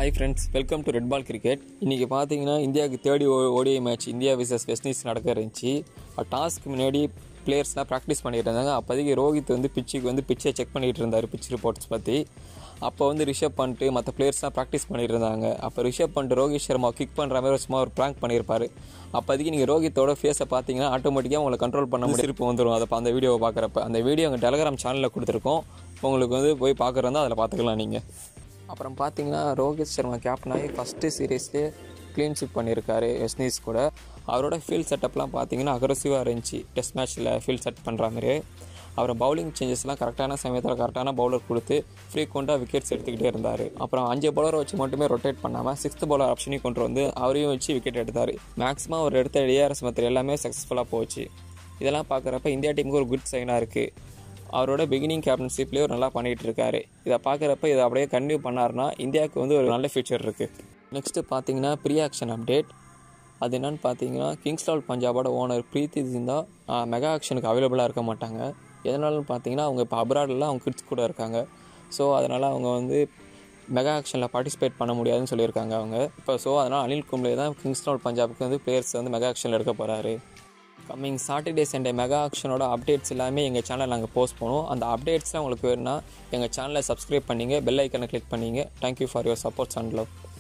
hi friends welcome to Red Ball Cricket இன்றைக்கி பார்த்தீங்கன்னா இந்தியாவுக்கு third ODI match India versus West Indies நடக்க இருந்துச்சு டாஸ்க்கு முன்னாடி பிளேயர்ஸ்லாம் ப்ராக்டிஸ் பண்ணிட்டு இருந்தாங்க அப்போதைக்கு ரோஹித் வந்து பிச்சுக்கு வந்து பிச்சை செக் பண்ணிட்டு இருந்தார் பிச் ரிப்போர்ட்ஸ் பற்றி அப்போ வந்து ரிஷப் பண்ணிட்டு மற்ற பிளேயர்ஸ்லாம் ப்ராக்டிஸ் பண்ணிட்டு இருந்தாங்க அப்போ ரிஷப் பண்ணிட்டு ரோஹித் சர்மா கிக் பண்ணுற மாதிரி சும்மா ஒரு ப்ராங்க் பண்ணியிருப்பாரு அப்போதைக்கு நீங்கள் ரோஹித்தோட ஃபேஸை பார்த்தீங்கன்னா ஆட்டோமேட்டிக்காக உங்களை கண்ட்ரோல் பண்ண முடியும் சிரிப்பு வந்துடும் அதை அந்த வீடியோவை பார்க்குறப்ப அந்த வீடியோ எங்கள் டெலகிராம் சேனலில் கொடுத்துருக்கோம் உங்களுக்கு வந்து போய் பார்க்குறதா அதில் பார்த்துக்கலாம் நீங்கள் அப்புறம் பார்த்தீங்கன்னா ரோஹித் சர்மா கேப்டனாகி ஃபஸ்ட்டு சீரீஸ்லேயே க்ளீன் ஷிப் பண்ணியிருக்காரு வெஸ்ட் கூட அவரோட ஃபீல்ட் செட்டப்லாம் பார்த்தீங்கன்னா அக்ரஸிவாக இருந்துச்சு டெஸ்ட் மேட்ச்சில் ஃபீல்ட் செட் பண்ணுற மாதிரி அப்புறம் பவுலிங் சேஞ்சஸ்லாம் கரெக்டான சமயத்தில் கரெக்டான பவுலர் கொடுத்து ஃப்ரீக்வெண்ட்டாக விக்கெட்ஸ் எடுத்துக்கிட்டே இருந்தார் அப்புறம் அஞ்சு பவுலரை வச்சு மட்டுமே ரொட்டேட் பண்ணாமல் சிக்ஸ்த் பவுலர் ஆப்ஷனையும் கொண்டு வந்து அவரையும் வச்சு விக்கெட் எடுத்தார் மேக்ஸிமம் அவர் எடுத்த டிஆர்எஸ் மெத்தட் எல்லாமே சக்ஸஸ்ஃபுல்லாக போச்சு இதெல்லாம் பார்க்குறப்ப இந்தியா டீமுக்கு ஒரு குட் சைனாக இருக்குது அவரோட பிகினிங் கேப்டன்ஷிப்லேயே நல்லா பண்ணிகிட்டு இருக்காரு இதை பார்க்குறப்ப இதை அப்படியே கண்டினியூ பண்ணாருன்னா இந்தியாவுக்கு வந்து ஒரு நல்ல ஃபியூச்சர் இருக்குது நெக்ஸ்ட்டு பார்த்தீங்கன்னா ப்ரீ ஆக்ஷன் அப்டேட் அது என்னன்னு பார்த்தீங்கன்னா கிங்ஸ்லால் பஞ்சாபோட ஓனர் பிரீத்தி ஜிந்தா மெகா ஆக்ஷனுக்கு அவைலபிளாக இருக்க மாட்டாங்க எதனாலன்னு பார்த்தீங்கன்னா அவங்க இப்போ அப்ராடில் அவங்க கிட்ஸ் கூட இருக்காங்க ஸோ அதனால் அவங்க வந்து மெகா ஆக்ஷனில் பார்ட்டிசிபேட் பண்ண முடியாதுன்னு சொல்லியிருக்காங்க அவங்க இப்போ ஸோ அதனால் அனில் கும்ளே தான் கிங்ஸ்லால் பஞ்சாபுக்கு வந்து பிளேயர்ஸ் வந்து மெகா ஆக்ஷனில் எடுக்க போகிறாரு கம்மிங் சாட்டர்டே சண்டே மெகா ஆக்ஷனோட அப்டேட்ஸ் எல்லாமே எங்கள் சேனல் நாங்கள் போஸ்ட் பண்ணுவோம் அந்த அப்டேட்ஸ்லாம் உங்களுக்கு வேணும்னா எங்கள் சேனலை சப்ஸ்கிரைப் பண்ணிங்க பெல் ஐக்கனை கிளிக் பண்ணிங்க thank you for your supports and love